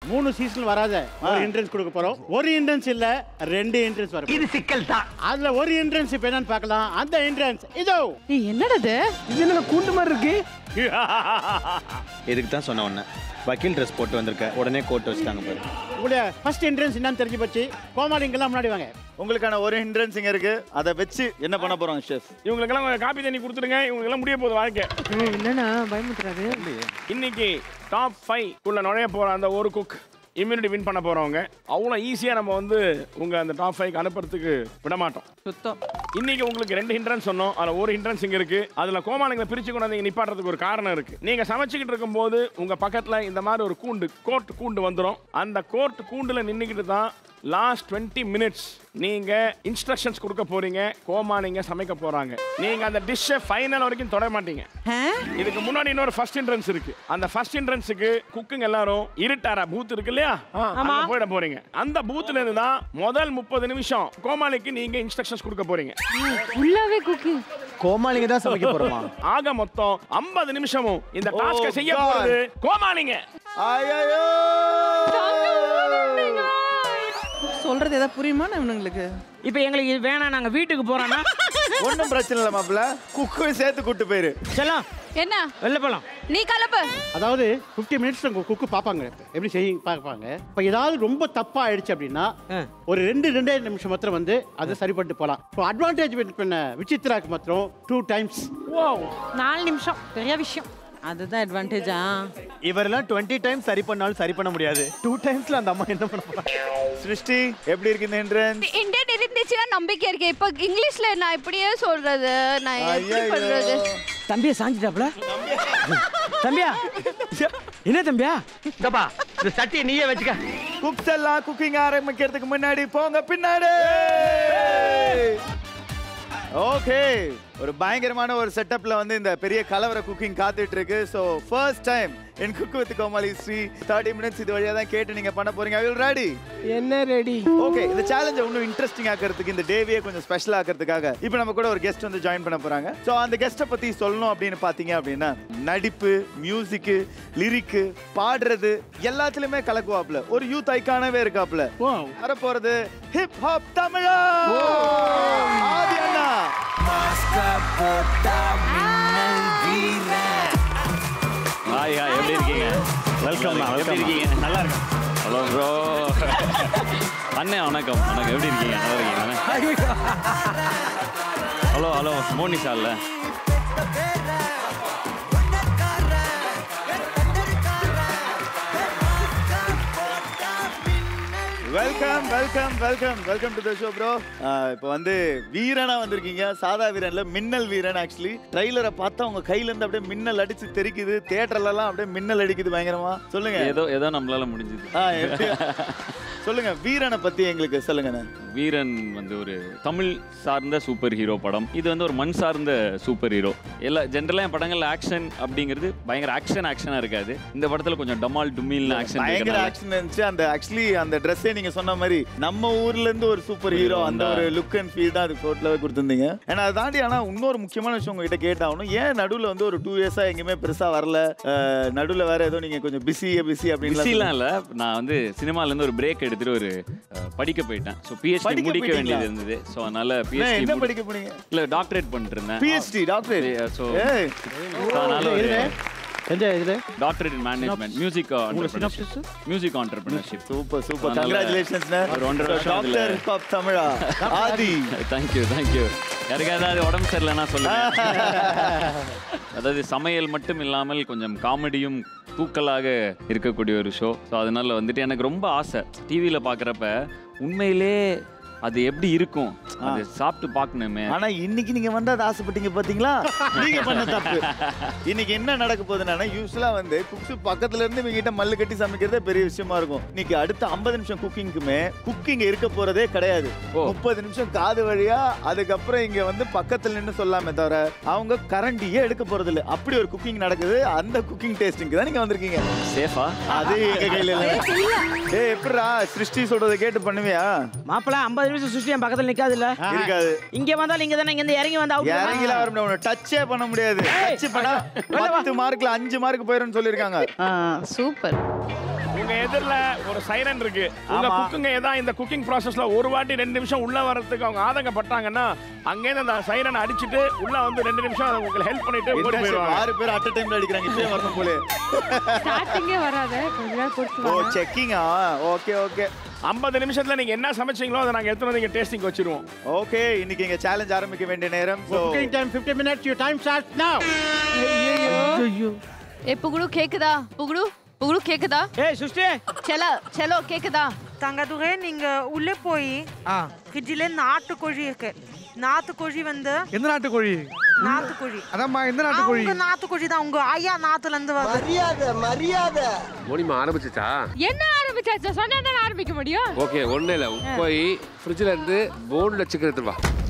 மூணு சீசன் வராத ஒரு என்ட்ரன்ஸ் கொடுக்க போறோம் ஒரு என்ட்ரன்ஸ் இல்ல ரெண்டு என்ட்ரன்ஸ் வரும் இது சிக்கல் தான் அதுல ஒரு என்ட்ரன்ஸ் இப்ப என்னன்னு பார்க்கலாம் அந்த என்ட்ரன்ஸ் இதோ என்னடா இது இது என்ன கூண்டு மாதிரி இருக்கு இதுக்கு தான் சொன்ன உடனே வக்கீல் ட்ரெஸ் போட்டு வந்திருக்க உடனே கோட் வச்சுட்டாங்க பாரு உங்களுடைய ஃபர்ஸ்ட் என்ட்ரன்ஸ் என்னன்னு தெரிஞ்சு போச்சு கோமாளிங்கெல்லாம் முன்னாடி வாங்க உங்களுக்கான ஒரு ஹிண்ட்ரன்ஸ் இங்க இருக்கு அதை வச்சு என்ன பண்ண போறோம் ஷெஃப் இவங்களுக்கெல்லாம் கொஞ்சம் காப்பி தண்ணி கொடுத்துருங்க இவங்களுக்கெல்லாம் முடிய போகுது வாழ்க்கை என்னண்ணா பயமுத்துறாரு இன்னைக்கு டாப் ஃபைவ் உள்ள நுழைய போற அந்த ஒரு குக் இம்யூனிட்டி வின் பண்ண போறவங்க அவ்வளோ ஈஸியாக நம்ம வந்து உங்க அந்த டாப் ஃபைவ் அனுப்புறதுக்கு விட மாட்டோம் சுத்தம் இன்னைக்கு உங்களுக்கு ரெண்டு ஹிண்ட்ரன்ஸ் சொன்னோம் அதில் ஒரு ஹிண்ட்ரன்ஸ் இங்க இருக்கு அதுல கோமாளிங்களை பிரிச்சு கொண்டு வந்து இங்க நிப்பாட்டுறதுக்கு ஒரு காரணம் இருக்கு நீங்க சமைச்சுக்கிட்டு இருக்கும்போது உங்க பக்கத்துல இந்த மாதிரி ஒரு கூண்டு கோர்ட் கூண்டு வந்துடும் அந்த கோர்ட் கூண்டுல நின்றுக்கிட்டு தான் லாஸ்ட் டுவெண்ட்டி மினிட்ஸ் நீங்க இன்ஸ்ட்ரக்ஷன்ஸ் கொடுக்க போறீங்க கோமாளிங்க சமைக்க போறாங்க நீங்க அந்த டிஷ்ஷை ஃபைனல் வரைக்கும் தொட மாட்டீங்க இதுக்கு முன்னாடி இன்னொரு ஃபர்ஸ்ட் என்ட்ரன்ஸ் இருக்கு அந்த ஃபர்ஸ்ட் என்ட்ரன்ஸுக்கு குக்குங்க எல்லாரும் இருட்டாரா பூத் இருக்கு இல்லையா அங்க போயிட போறீங்க அந்த பூத்ல இருந்து தான் முதல் முப்பது நிமிஷம் கோமாளிக்கு நீங்க இன்ஸ்ட்ரக்ஷன்ஸ் கொடுக்க போறீங்க ஃபுல்லாவே குக்கிங் கோமாளிங்க தான் சமைக்க போறோமா ஆக மொத்தம் 50 நிமிஷமும் இந்த டாஸ்கை செய்ய போறது கோமாளிங்க ஐயோ சொல்றது ஏதாவது புரியுமா இவனுங்களுக்கு இப்போ எங்களுக்கு இது வேணாம் நாங்க வீட்டுக்கு போறோம்னா ஒன்றும் பிரச்சனை இல்லை மாப்பிள்ள குக்கும் சேர்த்து கூட்டு போயிரு செல்லாம் என்ன வெளில போலாம் நீ கலப்பு அதாவது 50 மினிட்ஸ் உங்க குக்கு பார்ப்பாங்க எப்படி செய்ய பார்ப்பாங்க இப்போ ஏதாவது ரொம்ப தப்பா ஆயிடுச்சு அப்படின்னா ஒரு ரெண்டு ரெண்டே நிமிஷம் மாத்திரம் வந்து அதை சரி பண்ணிட்டு போகலாம் இப்போ அட்வான்டேஜ் பண்ண விசித்ராக்கு மாத்திரம் டூ டைம்ஸ் நாலு நிமிஷம் பெரிய விஷயம் அதுதான் அட்வான்டேஜா இவரெல்லாம் டுவெண்ட்டி டைம்ஸ் சரி பண்ணாலும் சரி பண்ண முடியாது டூ டைம்ஸ்ல அந்த அம்மா என்ன பண்ண போறாங்க சிருஷ்டி எப்படி இருக்கு இந்த ஹிண்ட்ரன்ஸ் இந்தியன் இருந்துச்சுன்னா நம்பிக்கை இருக்கு இப்போ இங்கிலீஷ்ல நான் இப்படியே சொல்றது நான் எப்படி பண்றது தம்பியா சாஞ்சிட்டாப்ல தம்பியா என்ன தம்பியா இந்தப்பா இந்த சட்டியை நீயே வச்சுக்க குக்ஸ் எல்லாம் குக்கிங் ஆரம்பிக்கிறதுக்கு முன்னாடி போங்க பின்னாடி ஓகே ஒரு பயங்கரமான ஒரு செட்டப்ல வந்து இந்த பெரிய கலவர குக்கிங் காத்துட்டு இருக்கு ஸோ ஃபர்ஸ்ட் டைம் என் cook with Comali Shri thirty minutes இது வழியா தான் கேட்டு நீங்க பண்ண போறீங்க ஐ ரெடி என்ன ரெடி ஓகே இந்த சேலஞ்சை இன்னும் இன்ட்ரெஸ்டிங் ஆக்கிறதுக்கு இந்த டேவியை கொஞ்சம் ஸ்பெஷல் ஆக்கிறதுக்காக இப்போ நம்ம கூட ஒரு கெஸ்ட் வந்து ஜாயின் பண்ண போறாங்க ஸோ அந்த கெஸ்ட்டை பத்தி சொல்லணும் அப்படின்னு பாத்தீங்க அப்படின்னா நடிப்பு மியூசிக்கு லிரிக்கு பாடுறது எல்லாத்துலயுமே கலக்குவாப்ல ஒரு யூத் ஐக்கானவே இருக்காப்ல வர போறது ஹிப் ஹாப் தமிழா ஆதி அண்ணா ஹாய் ஹாய் எப்படி இருக்கீங்க வெல்கம் எப்படி இருக்கீங்க நல்லா இருக்கேன் ஹலோ ப்ரோ அண்ணே வணக்கம் வணக்கம் எப்படி இருக்கீங்க நல்லா இருக்கீங்க ஹலோ ஹலோ மோனிஷா இல்ல welcome welcome welcome welcome to the show bro இப்போ வந்து வீரனா வந்திருக்கீங்க சாதா வீரன்ல மின்னல் வீரன் ஆக்சுவலி ட்ரைலரை பார்த்தா உங்க கையில இருந்து அப்படியே மின்னல் அடிச்சு தெரிக்குது தியேட்டர்ல எல்லாம் அப்படியே மின்னல் அடிக்குது பயங்கரமா சொல்லுங்க ஏதோ ஏதோ நம்மளால முடிஞ்சது ஆ, எப்படி? சொல்லுங்க வீரனை பத்தி எங்களுக்கு சொல்லுங்க வீரன் வந்து ஒரு தமிழ் சார்ந்த சூப்பர் ஹீரோ படம் இது வந்து ஒரு மண் சார்ந்த சூப்பர் ஹீரோ எல்லா ஜென்ரலாக என் படங்கள்ல ஆக்ஷன் அப்படிங்கிறது பயங்கர ஆக்ஷன் ஆக்ஷனாக இருக்காது இந்த படத்துல கொஞ்சம் டமால் டுமில்னு ஆக்ஷன் பயங்கர இருக்கனால ஆக்ஷன் இருந்துச்சு அந்த ஆக்சுவலி அந்த ட்ரெஸ்ஸே நீங்க சொன்ன மாதிரி நம்ம ஊர்ல இருந்து ஒரு சூப்பர் ஹீரோ அந்த ஒரு லுக் அண்ட் ஃபீல் தான் அது கோட்ல கொடுத்துருந்தீங்க ஏன்னா அதை தாண்டி ஆனா இன்னொரு முக்கியமான விஷயம் உங்ககிட்ட கேட்டாகணும் ஏன் நடுவுல வந்து ஒரு டூ இயர்ஸா எங்கேயுமே பெருசா வரல அஹ், நடுவுல வேற ஏதோ நீங்க கொஞ்சம் பிஸி பிஸி அப்படின்னு பிஸிலாம் இல்லை நான் வந்து சினிமால இருந்து ஒரு பிரேக் எடுத்துட்டு ஒரு அஹ், படிக்க போயிட்டேன் ஸோ பிஹெச்டி படிக்க முடிக்க போயிட்டீங்களா? வேண்டியது இருந்தது ஸோ அதனால என்ன, பிஹெச்டி என்ன படிக்க போனீங்க இல்ல டாக்டரேட் பண்ணிட்டு இருந்தேன் பிஹெச்டி டாக்டர் ஸோ ஏய் அதனால ஒரு எந்த இதுல doctorate in management music music entrepreneurship super super congratulations ஒரு ஒன்றரை வருஷம் அதுல- டாக்டர் ஹிப் தமிழா ஆதி தேங்க்யூ தேங்க்யூ யாருக்கு ஏதாவது உடம்பு சரியில்லைன்னா சொல்லுங்க அதாவது சமையல் மட்டும் இல்லாமல் கொஞ்சம் காமெடியும் தூக்கலாக இருக்கக்கூடிய ஒரு ஷோ ஸோ அதனால வந்துட்டு எனக்கு ரொம்ப ஆசை டிவியில் பார்க்குறப்ப உண்மையிலே அது எப்படி இருக்கும் அது சாப்பிட்டு பார்க்கணுமே ஆனா இன்னைக்கு நீங்க வந்து அதை ஆசைப்பட்டீங்க பாத்தீங்களா நீங்க பண்ண தப்பு இன்னைக்கு என்ன நடக்க போகுதுன்னா யூஸ்வலா வந்து குக்ஸ் பக்கத்துல இருந்து இவங்க கிட்ட மல்லு கட்டி சமைக்கிறதே பெரிய விஷயமா இருக்கும் இன்னைக்கு அடுத்த 50 நிமிஷம் குக்கிங்க்குமே குக்கிங் இருக்க போறதே கிடையாது முப்பது நிமிஷம் காது வழியா அதுக்கப்புறம் இங்க வந்து பக்கத்துல நின்னு சொல்லாமே தவிர அவங்க கரண்டியே எடுக்க போறது இல்ல அப்படி ஒரு குக்கிங் நடக்குது அந்த குக்கிங் டேஸ்டிங்க்கு தான் நீங்க வந்திருக்கீங்க சேஃபா அது எங்க கையில இல்ல ஏய் எப்படிடா சிருஷ்டி சொல்றதை கேட்டு பண்ணுவியா மாப்பிள்ள ஐம்பது நிமிஷம் சுஷ்டி என் பக்கத்துல நிக்காது இல்ல இருக்காது இங்க வந்தாலும் இங்க தானே இங்க இருந்து இறங்கி வந்தா out தான். இறங்கிலாம் வர முடியாது டச்சே பண்ண முடியாது டச் பண்ணா பத்து மார்க்ல அஞ்சு மார்க் போயிரும்னு சொல்லியிருக்காங்க சூப்பர் உங்க எதிரில ஒரு சைரன் இருக்கு உங்க ஆமா. குக்குங்க ஏதாவது இந்த குக்கிங் ப்ராசஸ்ல ஒரு வாட்டி ரெண்டு நிமிஷம் உள்ள வர்றதுக்கு அவங்க ஆதங்கப்பட்டாங்கன்னா அங்கேருந்து அந்த சைரனை அடிச்சிட்டு உள்ள வந்து ரெண்டு நிமிஷம் உங்களுக்கு ஹெல்ப் பண்ணிட்டு ஓடி என்ன போயிடுவாங்க ஆறு பேர் அட் டைம்ல அடிக்கிறாங்க இப்பயே வரணும் போல ஸ்டார்டிங்கே வராது கொஞ்ச நேரம் ஓ கொடுத்து செக்கிங்கா ஓகே ஓகே ஐம்பது நிமிஷத்துல நீங்க என்ன சமைச்சீங்களோ அதை நாங்க எடுத்துட்டு வந்து டேஸ்டிங் வச்சிருவோம் ஓகே இன்னைக்கு இங்க சேலஞ்ச் ஆரம்பிக்க வேண்டிய நேரம் So, cooking time 50 minutes you time start now ஏ புகுடு கேக்குதா புகுடு புகுடு கேக்குதா ஏய் சுஷ்டி செலோ செலோ கேக்குதா தங்கதுரை நீங்க உள்ளே போய் ஆ ஃப்ரிட்ஜில் நாட்டுக்கோழி இருக்கு நாட்டுக்கோழி வந்து எந்த நாட்டுக்கோழி நாட்டுக்கோழி அதாம்மா எந்த ஆ, நாட்டுக்கோழி உங்க நாட்டுக்கோழி தான் உங்க ஐயா நாட்டுல இருந்து வருது மோனிமா ஆரம்பிச்சிச்சா என்ன ஆரம்பிச்சாச்சு சொன்னா தானே ஆரம்பிக்க முடியும் ஓகே ஒன்றும் இல்லை போய் ஃப்ரிட்ஜில் இருந்து போனில் சிக்கன் எடுத்துட்டு வா